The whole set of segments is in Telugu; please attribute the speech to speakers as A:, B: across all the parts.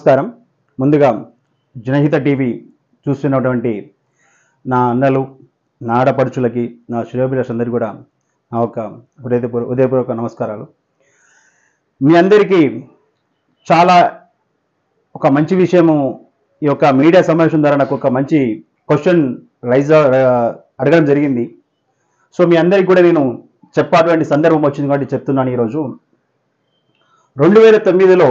A: నమస్కారం ముందుగా జనహిత టీవీ చూస్తున్నటువంటి నా అన్నలు నా ఆడపడుచులకి నా శ్రేయోభిలాష్ అందరికీ కూడా నా యొక్క హృదయపూర్వ హృదయపూర్వక నమస్కారాలు మీ అందరికీ చాలా ఒక మంచి విషయము ఈ యొక్క మీడియా సమావేశం ద్వారా నాకు ఒక మంచి క్వశ్చన్ రైజ్ అడగడం జరిగింది సో మీ అందరికీ కూడా నేను చెప్పాటువంటి సందర్భం వచ్చింది కాబట్టి చెప్తున్నాను ఈరోజు రెండు వేల తొమ్మిదిలో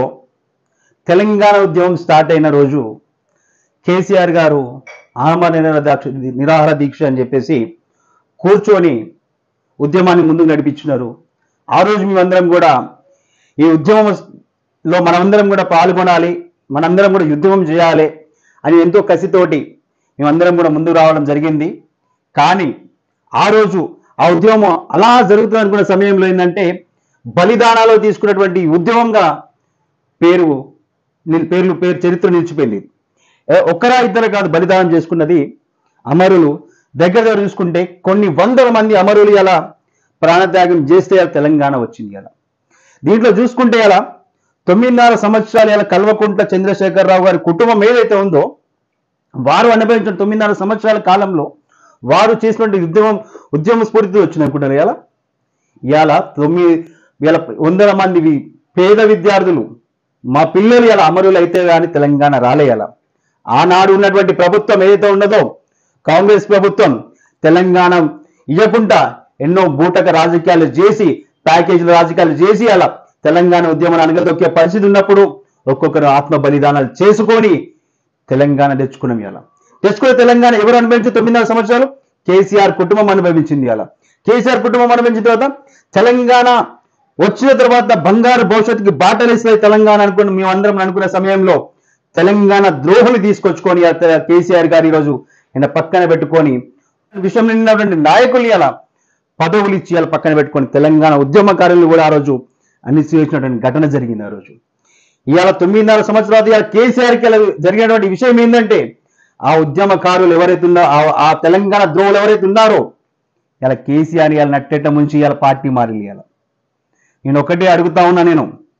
A: తెలంగాణ ఉద్యమం స్టార్ట్ అయిన రోజు కేసీఆర్ గారు ఆమర నిరాహార దీక్ష నిరాహార దీక్ష అని చెప్పేసి కూర్చొని ఉద్యమాన్ని ముందుకు నడిపించినారు ఆ రోజు మేమందరం కూడా ఈ ఉద్యమంలో మనమందరం కూడా పాల్గొనాలి మనందరం కూడా ఉద్యమం చేయాలి అని ఎంతో కసితోటి మేమందరం కూడా ముందుకు రావడం జరిగింది కానీ ఆ రోజు ఆ ఉద్యమం అలా జరుగుతుంది అనుకున్న సమయంలో ఏంటంటే బలిదానాలు తీసుకున్నటువంటి ఉద్యమంగా పేరు నిల్- పేర్లు పేరు చరిత్ర నిలిచిపోయింది ఏ, ఒక్కరా ఇద్దరు కాదు బలిదానం చేసుకున్నది అమరులు దగ్గర దగ్గర చూసుకుంటే కొన్ని వందల మంది అమరులు ఇలా ప్రాణత్యాగం చేస్తే ఇలా తెలంగాణ వచ్చింది ఇలా దీంట్లో చూసుకుంటే ఇలా తొమ్మిదిన్నర సంవత్సరాలు ఇలా కల్వకుంట్ల చంద్రశేఖరరావు గారి కుటుంబం ఏదైతే ఉందో వారు అనుభవించిన తొమ్మిదిన్నర సంవత్సరాల కాలంలో వారు చేసినటువంటి ఉద్యమం ఉద్యమ స్ఫూర్తితో వచ్చింది అనుకుంటారు ఇలా ఇవాళ తొమ్మిది వేల వందల మంది వి- పేద విద్యార్థులు మా పిల్లలు ఇలా అమరులు అయితే కానీ తెలంగాణ రాలే ఇలా ఆనాడు ఉన్నటువంటి ప్రభుత్వం ఏదైతే ఉన్నదో కాంగ్రెస్ ప్రభుత్వం తెలంగాణ ఇవ్వకుండా ఎన్నో బూటక రాజకీయాలు చేసి ప్యాకేజీల రాజకీయాలు చేసి అలా తెలంగాణ ఉద్యమాన్ని అనగదొక్కే పరిస్థితి ఉన్నప్పుడు ఒక్కొక్కరు ఆత్మ బలిదానాలు చేసుకొని తెలంగాణ తెచ్చుకున్నాం ఇలా తెచ్చుకున్న తెలంగాణ ఎవరు అనుభవించి తొమ్మిదిన్నర సంవత్సరాలు కేసీఆర్ కుటుంబం అనుభవించింది అలా కేసీఆర్ కుటుంబం అనుభవించిన తర్వాత తెలంగాణ వచ్చిన తర్వాత బంగారు భవిష్యత్తుకి బాటలేస్తుంది తెలంగాణ అనుకున్న మేమందరం అనుకునే సమయంలో తెలంగాణ ద్రోహులు తీసుకొచ్చుకొని ఆ తె- కేసీఆర్ గారు ఈరోజు ఆయన పక్కన పెట్టుకొని విషయం నిన్నటువంటి నాయకులు ఇలా పదవులు ఇచ్చి ఇలా పక్కన పెట్టుకొని తెలంగాణ ఉద్యమకారులు కూడా ఆ రోజు అణిచివేసినటువంటి ఘటన జరిగింది ఆ రోజు ఇవాళ తొమ్మిదిన్నర సంవత్సరాలు ఇవాళ కేసీఆర్కి ఇలా జరిగినటువంటి విషయం ఏంటంటే ఆ ఉద్యమకారులు ఎవరైతే ఉన్నారో ఆ- ఆ తెలంగాణ ద్రోహులు ఎవరైతే ఉన్నారో ఇలా కేసీఆర్ ఇవాళ నట్టేట ముంచి ఇవాళ పార్టీ మారింది ఇవాళ నేను ఒకటే అడుగుతా ఉన్నా నేను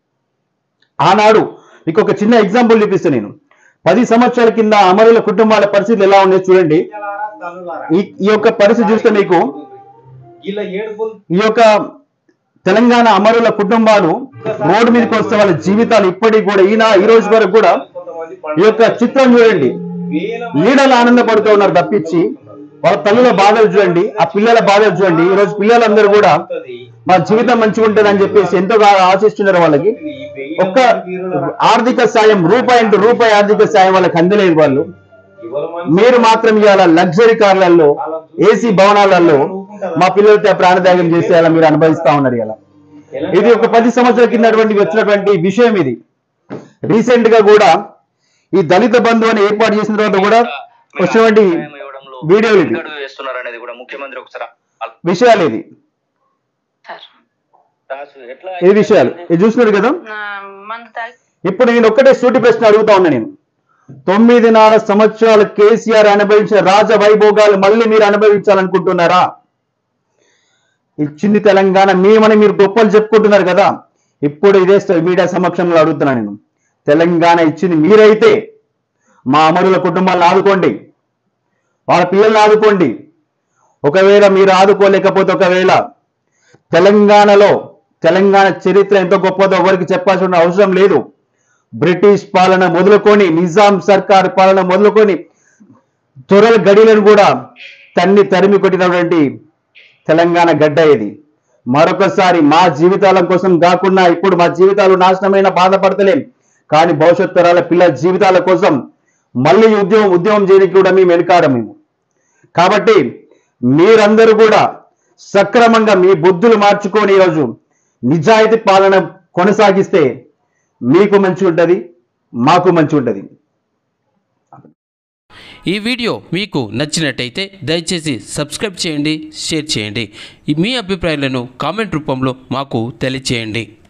A: ఆనాడు మీకు ఒక చిన్న ఎగ్జాంపుల్ చూపిస్తాను నేను పది సంవత్సరాల కింద అమరుల కుటుంబాల పరిస్థితులు ఎలా ఉన్నాయో చూడండి ఈ ఈ యొక్క పరిస్థితి చూస్తే మీకు
B: ఇలా ఏడుపులు
A: ఈ యొక్క తెలంగాణ అమరుల కుటుంబాలు రోడ్డు మీదకి వస్తే వాళ్ళ జీవితాలు ఇప్పటికి కూడా ఈయన ఈ రోజు వరకు కూడా
B: కొంతమంది
A: ఈ యొక్క చిత్రం చూడండి
B: వేల
A: లీడర్లు ఆనందపడుతూ ఉన్నారు తప్పించి వాళ్ళ తల్లుల బాధలు చూడండి ఆ పిల్లల బాధలు చూడండి ఈ రోజు పిల్లలందరూ కూడా మా జీవితం మంచిగా ఉంటుంది అని చెప్పేసి ఎంతో ఆశిస్తున్నారు వాళ్ళకి ఒక్క ఆర్థిక సాయం రూపాయి ఇంటూ రూపాయి ఆర్థిక సాయం వాళ్ళకి అందలేదు వాళ్ళు మీరు మాత్రం ఇవాళ లగ్జరీ కార్లలో ఏసీ భవనాలలో మా పిల్లలతో ప్రాణత్యాగం చేసి అలా మీరు అనుభవిస్తా ఉన్నారు ఇలా ఇది ఒక పది సంవత్సరాల కిందటువంటి వచ్చినటువంటి విషయం ఇది రీసెంట్ గా కూడా ఈ దళిత బంధు అని ఏర్పాటు చేసిన తర్వాత కూడా వచ్చినటువంటి వీడియోలు ఇది
C: వెనుకడుగు వేస్తున్నారు అనేది కూడా ముఖ్యమంత్రి ఒకసారి ఆల్-
A: విషయాలు ఇది
D: సార్
C: రాసు ఎట్లా
A: ఇది విషయాలు ఇది చూస్తున్నారు కదా
D: నా మందు తాగి
A: ఇప్పుడు నేను ఒక్కటే సూటి ప్రశ్న అడుగుతా ఉన్నా నేను తొమ్మిదిన్నర సంవత్సరాలు కేసీఆర్ అనుభవించిన రాజ వైభోగాలు మళ్ళీ మీరు అనుభవించాలనుకుంటున్నారా ఇచ్చింది తెలంగాణ మేమని మీరు గొప్పలు చెప్పుకుంటున్నారు కదా ఇప్పుడు ఇదే స- మీడియా సమక్షంలో అడుగుతున్నా నేను తెలంగాణ ఇచ్చింది మీరైతే మా అమరుల కుటుంబాలను ఆదుకోండి వాళ్ళ పిల్లల్ని ఆదుకోండి ఒకవేళ మీరు ఆదుకోలేకపోతే ఒకవేళ తెలంగాణలో తెలంగాణ చరిత్ర ఎంత గొప్పదో ఎవరికి చెప్పాల్సిన అవసరం లేదు బ్రిటిష్ పాలన మొదలుకొని నిజాం సర్కార్ పాలన మొదలుకొని త్వరల గడిలను కూడా తన్ని తరిమి కొట్టినటువంటి తెలంగాణ గడ్డ ఇది మరొకసారి మా జీవితాల కోసం కాకుండా ఇప్పుడు మా జీవితాలు నాశనమైన బాధపడతలేం కానీ భవిష్యత్ తరాల పిల్లల జీవితాల కోసం మళ్ళీ ఉద్యమం ఉద్యమం చేయడానికి కూడా మేము వెనుకాడం మేము కాబట్టి మీరందరూ కూడా సక్రమంగా మీ బుద్ధులు మార్చుకొని ఈరోజు నిజాయితీ పాలన కొనసాగిస్తే మీకు మంచి ఉంటుంది మాకు మంచి ఉంటుంది
E: ఈ వీడియో మీకు నచ్చినట్టయితే దయచేసి సబ్స్క్రైబ్ చేయండి షేర్ చేయండి ఈ మీ అభిప్రాయాలను కామెంట్ రూపంలో మాకు తెలియచేయండి